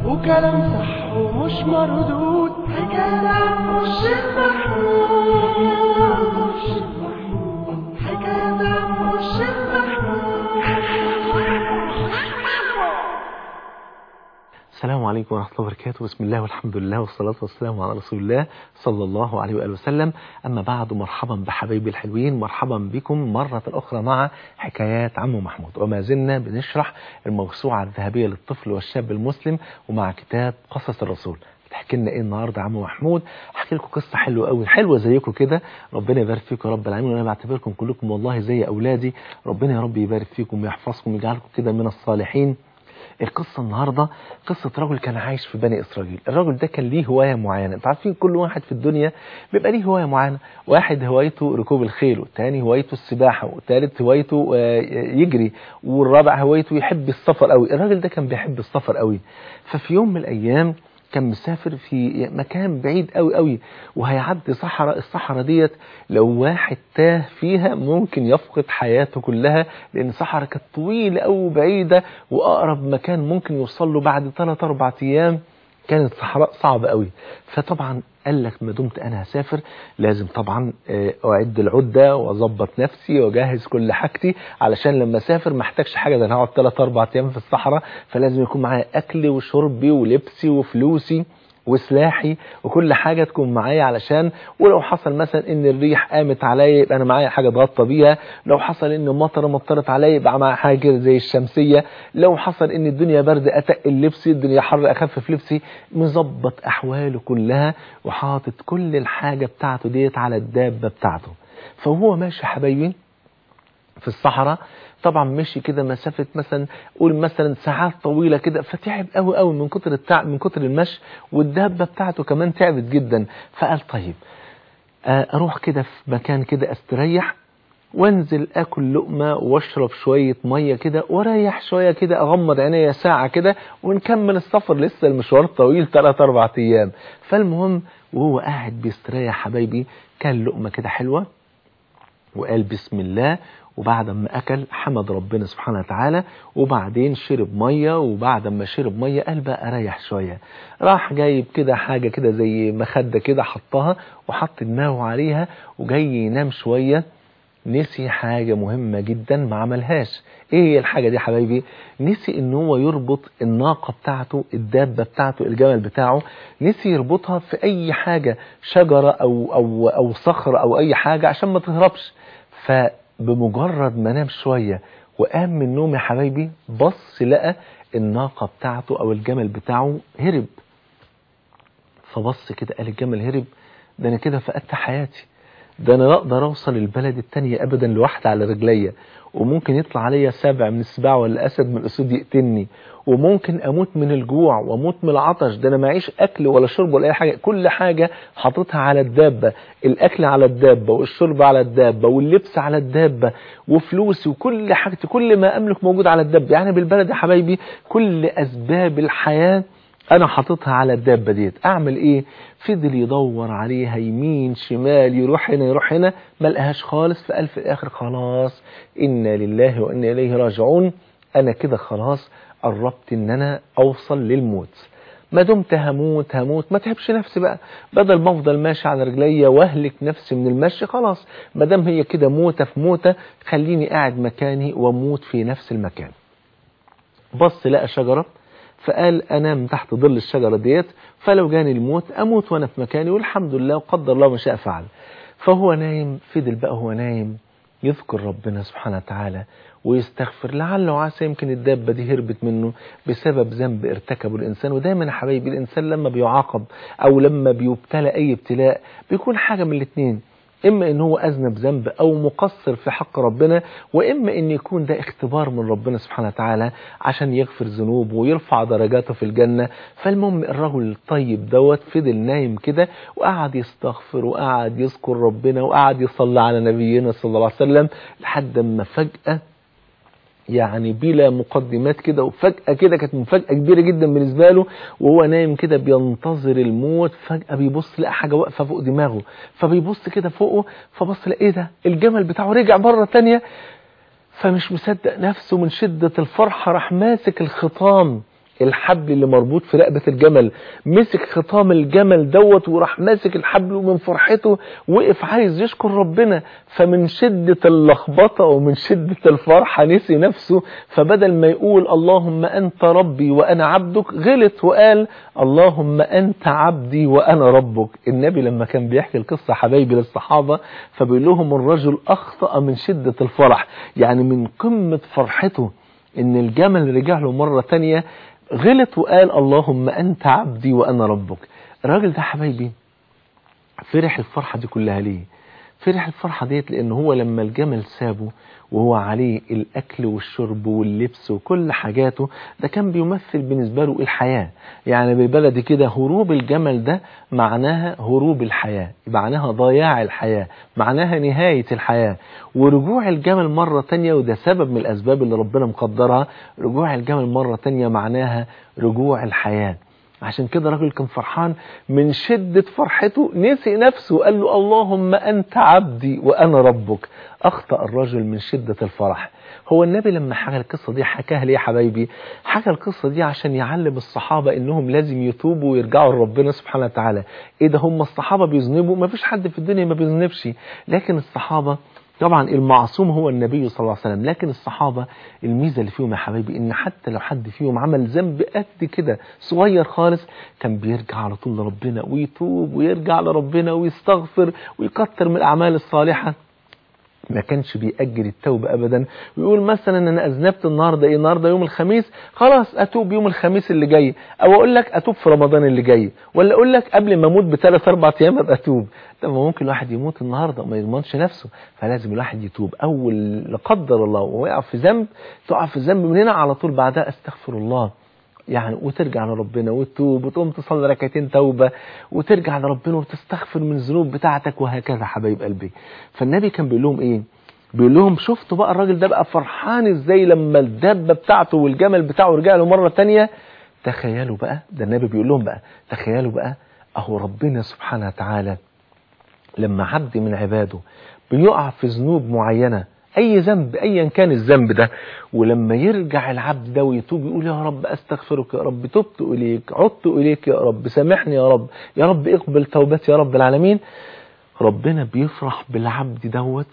وكلام صح ومش مردود حكاية عن الشيخ محمود حكاية عن الشيخ السلام عليكم ورحمة الله وبركاته بسم الله والحمد لله والصلاة والسلام على رسول الله صلى الله عليه وآله وسلم أما بعد مرحبا بحبايبي الحلوين مرحبا بكم مرة أخرى مع حكايات عمو محمود وما زلنا بنشرح الموسوعة الذهبية للطفل والشاب المسلم ومع كتاب قصص الرسول تحكي لنا ايه النهارده يا عم محمود احكي لكم قصه حلوه قوي حلوه زيكم كده ربنا يبارك فيكم يا رب العالمين وانا بعتبركم كلكم والله زي اولادي ربنا يا رب يبارك فيكم ويحفظكم ويجعلكم كده من الصالحين القصة النهاردة قصة رجل كان عايش في بني إسرائيل الرجل ده كان ليه هواية معينة انتوا عارفين كل واحد في الدنيا بيبقى ليه هواية معينة واحد هوايته ركوب الخيل والتاني هوايته السباحة والتالت هوايته آه، يجري والرابع هوايته يحب السفر قوي الراجل ده كان بيحب السفر قوي ففي يوم من الأيام كان مسافر في مكان بعيد قوي قوي وهيعدي صحراء الصحراء ديت لو واحد تاه فيها ممكن يفقد حياته كلها لان الصحراء كانت طويله قوي وبعيده واقرب مكان ممكن يوصل له بعد 3 4 ايام كانت صحراء صعبة قوي فطبعا قال لك ما دمت انا هسافر لازم طبعا آه، اعد العده واظبط نفسي واجهز كل حاجتي علشان لما اسافر ما احتاجش حاجه ده انا هقعد 3 4 ايام في الصحراء فلازم يكون معايا اكلي وشربي ولبسي وفلوسي وسلاحي وكل حاجة تكون معايا علشان ولو حصل مثلا ان الريح قامت عليا يبقى انا معايا حاجة اتغطى بيها لو حصل ان المطره مطرت عليا يبقى معايا حاجة كده زي الشمسية لو حصل ان الدنيا برد اتقل لبسي الدنيا حر اخفف لبسي مظبط احواله كلها وحاطط كل الحاجة بتاعته ديت على الدابة بتاعته فهو ماشي يا حبايبي في الصحراء طبعا مشي كده مسافة مثلا قول مثلا ساعات طويلة كده فتعب قوي قوي من كتر التعب من كتر المشي والدابة بتاعته كمان تعبت جدا فقال طيب آه، اروح كده في مكان كده استريح وانزل اكل لقمة واشرب شوية مية كده واريح شوية كده اغمض عينيا ساعة كده ونكمل السفر لسه المشوار طويل 3 4 ايام فالمهم وهو قاعد بيستريح حبايبي كان لقمة كده حلوة وقال بسم الله وبعد ما أكل حمد ربنا سبحانه وتعالى وبعدين شرب مية وبعد ما شرب مية قال بقى أريح شوية راح جايب كده حاجة كده زي مخدة كده حطها وحط دماغه عليها وجاي ينام شوية نسي حاجة مهمة جدا ما عملهاش ايه هي الحاجة دي يا حبايبي نسي ان هو يربط الناقة بتاعته الدابة بتاعته الجمل بتاعه نسي يربطها في اي حاجة شجرة او او او صخرة او اي حاجة عشان ما تهربش فبمجرد ما نام شوية وقام من النوم يا حبايبي بص لقى الناقة بتاعته او الجمل بتاعه هرب فبص كده قال الجمل هرب ده انا كده فقدت حياتي ده انا لا اقدر اوصل البلد التانية ابدا لوحدي على رجليا وممكن يطلع عليا سبع من السباع ولا اسد من الاسود يقتلني وممكن اموت من الجوع واموت من العطش ده انا معيش اكل ولا شرب ولا اي حاجه كل حاجه حاططها على الدابه الاكل على الدابه والشرب على الدابه واللبس على الدابه وفلوسي وكل حاجتي كل ما املك موجود على الدابه يعني بالبلد يا حبايبي كل اسباب الحياه انا حاططها على الدابه ديت اعمل ايه فضل يدور عليها يمين شمال يروح هنا يروح هنا ما لقاهاش خالص فقال في الاخر خلاص انا لله وانا اليه راجعون انا كده خلاص قربت ان انا اوصل للموت ما دمت هموت هموت ما تهبش نفسي بقى بدل ما افضل ماشي على رجليا واهلك نفسي من المشي خلاص ما دام هي كده موته في موته خليني قاعد مكاني واموت في نفس المكان بص لقى شجره فقال انام تحت ظل الشجره ديت فلو جاني الموت اموت وانا في مكاني والحمد لله وقدر الله ما شاء فعل فهو نايم فضل بقى هو نايم يذكر ربنا سبحانه وتعالى ويستغفر لعل وعسى يمكن الدابة دي هربت منه بسبب ذنب ارتكبه الإنسان ودايما يا حبايبي الإنسان لما بيعاقب أو لما بيبتلى أي ابتلاء بيكون حاجة من الاثنين إما إن هو أذنب ذنب أو مقصر في حق ربنا وإما إن يكون ده اختبار من ربنا سبحانه وتعالى عشان يغفر ذنوبه ويرفع درجاته في الجنة فالمهم الرجل الطيب دوت فضل نايم كده وقعد يستغفر وقعد يذكر ربنا وقعد يصلي على نبينا صلى الله عليه وسلم لحد ما فجأة يعني بلا مقدمات كده وفجأة كده كانت مفاجأة كبيرة جدا بالنسبة له وهو نايم كده بينتظر الموت فجأة بيبص لقى حاجة واقفة فوق دماغه فبيبص كده فوقه فبص لقى ايه ده الجمل بتاعه رجع مرة تانية فمش مصدق نفسه من شدة الفرحة راح ماسك الخطام الحبل اللي مربوط في رقبة الجمل مسك خطام الجمل دوت وراح ماسك الحبل ومن فرحته وقف عايز يشكر ربنا فمن شدة اللخبطة ومن شدة الفرحة نسي نفسه فبدل ما يقول اللهم أنت ربي وأنا عبدك غلط وقال اللهم أنت عبدي وأنا ربك النبي لما كان بيحكي القصة حبايبي للصحابة فبيقول لهم الرجل أخطأ من شدة الفرح يعني من قمة فرحته ان الجمل رجع له مرة تانية غلط وقال اللهم انت عبدي وانا ربك الراجل ده حبايبي فرح الفرحة دي كلها ليه فرح الفرحة ديت لان هو لما الجمل سابه وهو عليه الاكل والشرب واللبس وكل حاجاته ده كان بيمثل بالنسبة له الحياة يعني بالبلد كده هروب الجمل ده معناها هروب الحياة معناها ضياع الحياة معناها نهاية الحياة ورجوع الجمل مرة تانية وده سبب من الاسباب اللي ربنا مقدرها رجوع الجمل مرة تانية معناها رجوع الحياة عشان كده الراجل كان فرحان من شدة فرحته نسي نفسه قال له اللهم أنت عبدي وأنا ربك أخطأ الرجل من شدة الفرح هو النبي لما حكى القصة دي حكاها ليه يا حبايبي حكى القصة دي عشان يعلم الصحابة انهم لازم يتوبوا ويرجعوا لربنا سبحانه وتعالى ايه ده هم الصحابة بيذنبوا ما فيش حد في الدنيا ما بيذنبش لكن الصحابة طبعا المعصوم هو النبي صلى الله عليه وسلم لكن الصحابة الميزة اللي فيهم يا حبايبي ان حتى لو حد فيهم عمل ذنب قد كده صغير خالص كان بيرجع على طول لربنا ويتوب ويرجع لربنا ويستغفر ويكتر من الاعمال الصالحة ما كانش بيأجل التوبة أبدا ويقول مثلا أنا أذنبت النهاردة إيه النهاردة يوم الخميس خلاص أتوب يوم الخميس اللي جاي أو أقول لك أتوب في رمضان اللي جاي ولا أقول لك قبل ما أموت بثلاث أربع أيام أبقى أتوب لما ممكن الواحد يموت النهاردة وما يضمنش نفسه فلازم الواحد يتوب أول لا قدر الله ويقع في ذنب تقع في ذنب من هنا على طول بعدها أستغفر الله يعني وترجع لربنا وتتوب وتقوم تصلي ركعتين توبة وترجع لربنا وتستغفر من الذنوب بتاعتك وهكذا حبايب قلبي فالنبي كان بيقول لهم ايه بيقول لهم شفتوا بقى الراجل ده بقى فرحان ازاي لما الدابة بتاعته والجمل بتاعه رجع له مرة تانية تخيلوا بقى ده النبي بيقول لهم بقى تخيلوا بقى اهو ربنا سبحانه وتعالى لما عبد من عباده بيقع في ذنوب معينة اي ذنب ايا كان الذنب ده ولما يرجع العبد ده ويتوب يقول يا رب استغفرك يا رب تبت اليك عدت اليك يا رب سامحني يا ربي يا رب اقبل توبتي يا رب العالمين ربنا بيفرح بالعبد دوت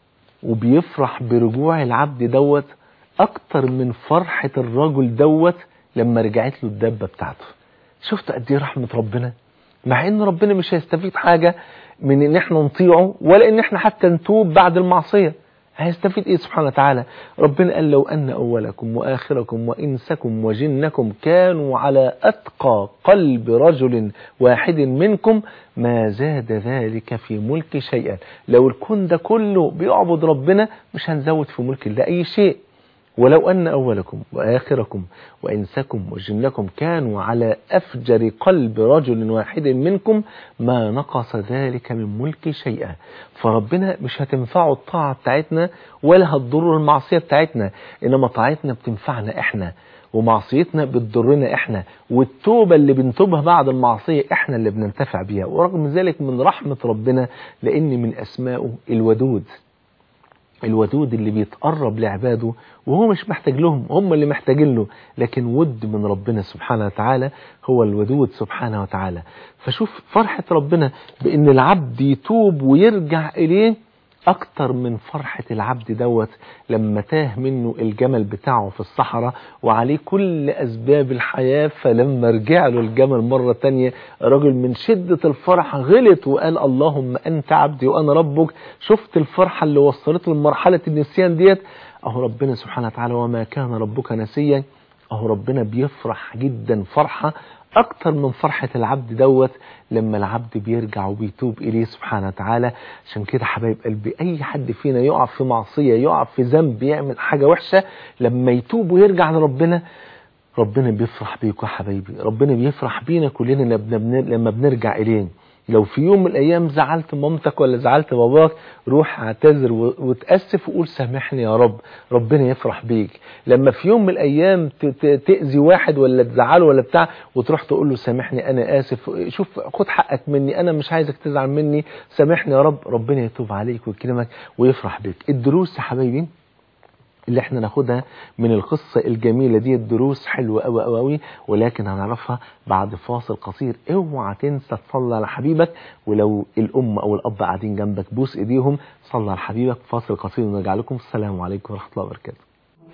وبيفرح برجوع العبد دوت اكتر من فرحة الرجل دوت لما رجعت له الدابة بتاعته شفت قد ايه رحمة ربنا مع ان ربنا مش هيستفيد حاجة من ان احنا نطيعه ولا ان احنا حتى نتوب بعد المعصية هيستفيد ايه سبحانه وتعالى ربنا قال لو ان اولكم واخركم وانسكم وجنكم كانوا على اتقى قلب رجل واحد منكم ما زاد ذلك في ملك شيئا لو الكون ده كله بيعبد ربنا مش هنزود في ملك الله اي شيء ولو أن أولكم وآخركم وإنسكم وجنكم كانوا على أفجر قلب رجل واحد منكم ما نقص ذلك من ملك شيئا فربنا مش هتنفعه الطاعة بتاعتنا ولا هتضر المعصية بتاعتنا إنما طاعتنا بتنفعنا إحنا ومعصيتنا بتضرنا إحنا والتوبة اللي بنتوبها بعد المعصية إحنا اللي بننتفع بيها ورغم ذلك من رحمة ربنا لأن من أسمائه الودود الودود اللي بيتقرب لعباده وهو مش محتاج لهم هم اللي محتاجين له لكن ود من ربنا سبحانه وتعالى هو الودود سبحانه وتعالى فشوف فرحة ربنا بأن العبد يتوب ويرجع إليه أكتر من فرحة العبد دوت لما تاه منه الجمل بتاعه في الصحراء وعليه كل أسباب الحياة فلما رجع له الجمل مرة تانية رجل من شدة الفرح غلط وقال اللهم أنت عبدي وأنا ربك شفت الفرحة اللي وصلته لمرحلة النسيان ديت أهو ربنا سبحانه وتعالى وما كان ربك نسيا أهو ربنا بيفرح جدا فرحة أكتر من فرحة العبد دوت لما العبد بيرجع وبيتوب إليه سبحانه وتعالى عشان كده حبايب قلبي أي حد فينا يقع في معصية يقع في ذنب يعمل حاجة وحشة لما يتوب ويرجع لربنا ربنا بيفرح بيكوا يا حبايبي ربنا بيفرح بينا كلنا لما بنرجع إليه لو في يوم من الايام زعلت مامتك ولا زعلت باباك روح اعتذر وتاسف وقول سامحني يا رب ربنا يفرح بيك لما في يوم من الايام تاذي واحد ولا تزعله ولا بتاع وتروح تقول له سامحني انا اسف شوف خد حقك مني انا مش عايزك تزعل مني سامحني يا رب ربنا يتوب عليك ويكرمك ويفرح بيك الدروس يا حبايبي اللي احنا ناخدها من القصة الجميلة دي الدروس حلوة قوي قوي قوي ولكن هنعرفها بعد فاصل قصير اوعى تنسى تصلي على حبيبك ولو الام او الاب قاعدين جنبك بوس ايديهم صلي على حبيبك فاصل قصير ونرجع لكم السلام عليكم ورحمة الله وبركاته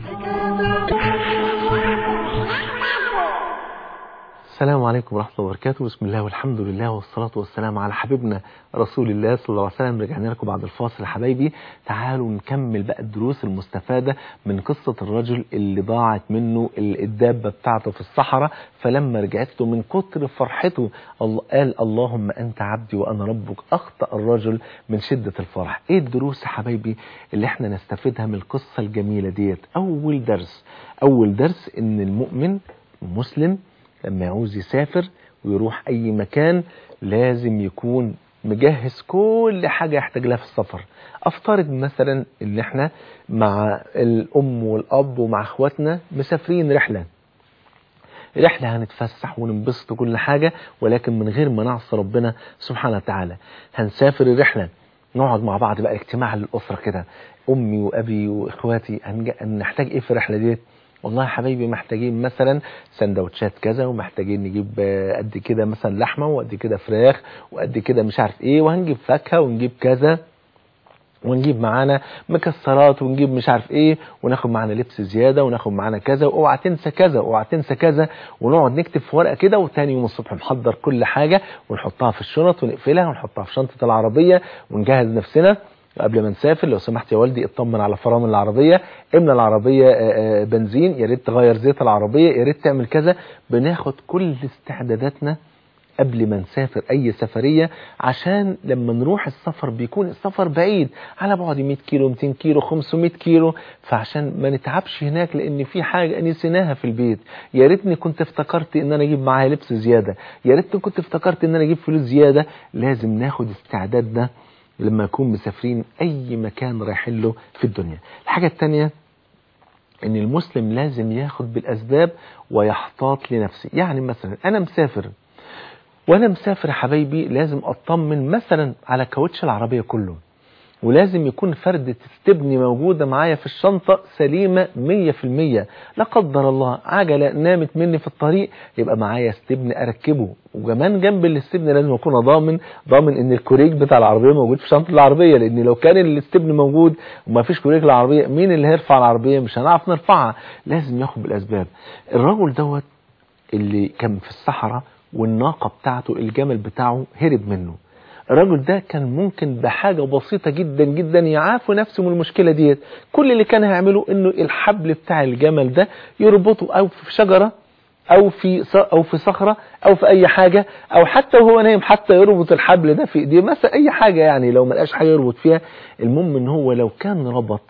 السلام عليكم ورحمة الله وبركاته بسم الله والحمد لله والصلاة والسلام على حبيبنا رسول الله صلى الله عليه وسلم رجعنا لكم بعد الفاصل يا حبايبي تعالوا نكمل بقى الدروس المستفادة من قصة الرجل اللي ضاعت منه الدابة بتاعته في الصحراء فلما رجعت له من كتر فرحته الله قال اللهم أنت عبدي وأنا ربك أخطأ الرجل من شدة الفرح إيه الدروس يا حبايبي اللي احنا نستفيدها من القصة الجميلة ديت أول درس أول درس إن المؤمن المسلم لما يعوز يسافر ويروح أي مكان لازم يكون مجهز كل حاجة يحتاج لها في السفر افترض مثلا ان احنا مع الام والاب ومع اخواتنا مسافرين رحلة رحلة هنتفسح وننبسط وكل حاجة ولكن من غير ما نعصي ربنا سبحانه وتعالى هنسافر الرحلة نقعد مع بعض بقى اجتماع للأسرة كده أمي وأبي وإخواتي هنحتاج إيه في الرحلة ديت والله يا حبايبي محتاجين مثلا سندوتشات كذا ومحتاجين نجيب قد كده مثلا لحمه وقد كده فراخ وقد كده مش عارف ايه وهنجيب فاكهه ونجيب كذا ونجيب معانا مكسرات ونجيب مش عارف ايه وناخد معانا لبس زياده وناخد معانا كذا واوعى تنسى كذا اوعى تنسى كذا ونقعد نكتب في ورقه كده وتاني يوم الصبح نحضر كل حاجه ونحطها في الشنط ونقفلها ونحطها في شنطه العربيه ونجهز نفسنا قبل ما نسافر لو سمحت يا والدي اطمن على فرامل العربيه املى العربيه بنزين يا ريت تغير زيت العربيه يا ريت تعمل كذا بناخد كل استعداداتنا قبل ما نسافر اي سفريه عشان لما نروح السفر بيكون السفر بعيد على بعد 100 كيلو 200 كيلو 500 كيلو فعشان ما نتعبش هناك لان في حاجه نسيناها في البيت يا ريتني كنت افتكرت ان انا اجيب معايا لبس زياده يا ريتني كنت افتكرت ان انا اجيب فلوس زياده لازم ناخد استعدادنا لما نكون مسافرين أي مكان رايحين له في الدنيا الحاجة الثانية ان المسلم لازم ياخد بالأسباب ويحتاط لنفسه يعني مثلا أنا مسافر وأنا مسافر يا حبايبي لازم أطمن مثلا على كاوتش العربية كله ولازم يكون فردة استبني موجودة معايا في الشنطة سليمة مية في المية لا قدر الله عجلة نامت مني في الطريق يبقى معايا استبني أركبه وكمان جنب الاستبني لازم أكون ضامن ضامن إن الكوريك بتاع العربية موجود في شنطة العربية لأن لو كان الاستبني موجود وما فيش كوريك العربية مين اللي هيرفع العربية مش هنعرف نرفعها لازم ياخد بالأسباب الرجل دوت اللي كان في الصحراء والناقة بتاعته الجمل بتاعه هرب منه الرجل ده كان ممكن بحاجة بسيطة جدا جدا يعافوا نفسه من المشكلة ديت كل اللي كان هيعمله انه الحبل بتاع الجمل ده يربطه او في شجرة او في او في صخرة او في اي حاجة او حتى وهو نايم حتى يربط الحبل ده في ايديه مثلا اي حاجة يعني لو ما لقاش حاجة يربط فيها المهم ان هو لو كان ربط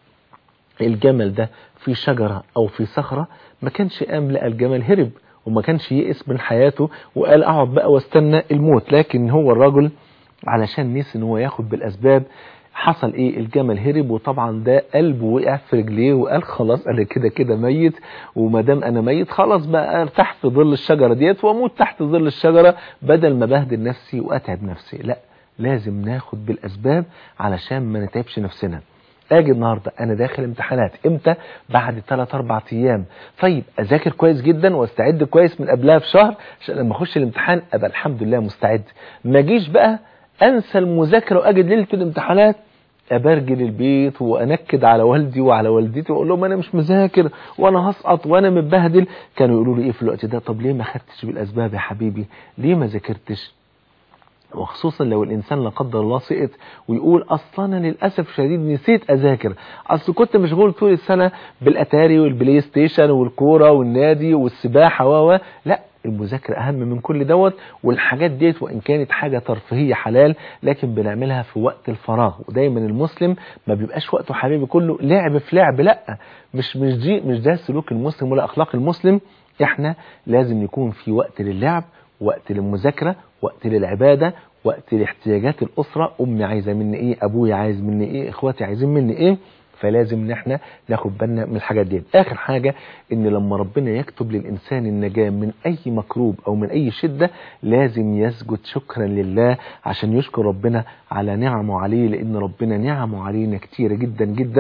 الجمل ده في شجرة او في صخرة ما كانش قام لقى الجمل هرب وما كانش يئس من حياته وقال اقعد بقى واستنى الموت لكن هو الرجل علشان نسي ان هو ياخد بالاسباب حصل ايه الجمل هرب وطبعا ده قلبه وقع في رجليه وقال خلاص انا كده كده ميت وما دام انا ميت خلاص بقى ارتاح في ظل الشجره ديت واموت تحت ظل الشجره بدل ما بهدل نفسي واتعب نفسي لا لازم ناخد بالاسباب علشان ما نتعبش نفسنا اجي النهارده انا داخل امتحانات امتى بعد 3 4 ايام طيب اذاكر كويس جدا واستعد كويس من قبلها بشهر عشان لما اخش الامتحان ابقى الحمد لله مستعد ما اجيش بقى انسى المذاكره واجي ليله الامتحانات ابرجل البيت وانكد على والدي وعلى والدتي واقول لهم انا مش مذاكر وانا هسقط وانا متبهدل كانوا يقولوا لي ايه في الوقت ده طب ليه ما خدتش بالاسباب يا حبيبي ليه ما ذاكرتش وخصوصا لو الانسان لا قدر الله سقط ويقول اصلا انا للاسف شديد نسيت اذاكر اصل كنت مشغول طول السنه بالاتاري والبلاي ستيشن والكوره والنادي والسباحه و لا المذاكرة أهم من كل دوت والحاجات ديت وإن كانت حاجة ترفيهية حلال لكن بنعملها في وقت الفراغ ودايما المسلم ما بيبقاش وقته حبيبي كله لعب في لعب لا مش مش دي مش ده سلوك المسلم ولا أخلاق المسلم احنا لازم يكون في وقت للعب وقت للمذاكرة وقت للعبادة وقت لاحتياجات الأسرة أمي عايزة مني إيه أبويا عايز مني إيه إخواتي عايزين مني إيه فلازم ان احنا ناخد بالنا من الحاجات دي اخر حاجة ان لما ربنا يكتب للانسان النجاة من اي مكروب او من اي شدة لازم يسجد شكرا لله عشان يشكر ربنا على نعمه عليه لان ربنا نعمه علينا كتيرة جدا جدا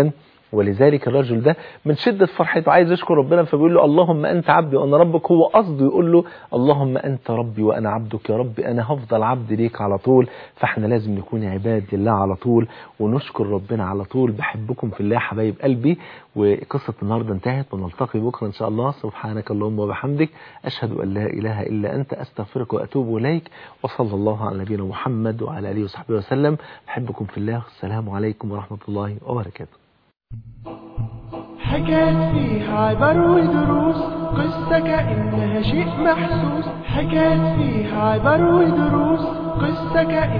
ولذلك الرجل ده من شدة فرحته عايز يشكر ربنا فبيقول له اللهم أنت عبدي وأنا ربك هو قصده يقول له اللهم أنت ربي وأنا عبدك يا رب أنا هفضل عبد ليك على طول فاحنا لازم نكون عباد لله على طول ونشكر ربنا على طول بحبكم في الله يا حبايب قلبي وقصة النهاردة انتهت ونلتقي بكرة إن شاء الله سبحانك اللهم وبحمدك أشهد أن لا إله إلا أنت أستغفرك وأتوب إليك وصلى الله على نبينا محمد وعلى آله وصحبه وسلم بحبكم في الله السلام عليكم ورحمة الله وبركاته حكايات فيها عبر ودروس قصة كأنها شيء محسوس حكايات فيها عبر ودروس قصة كأنها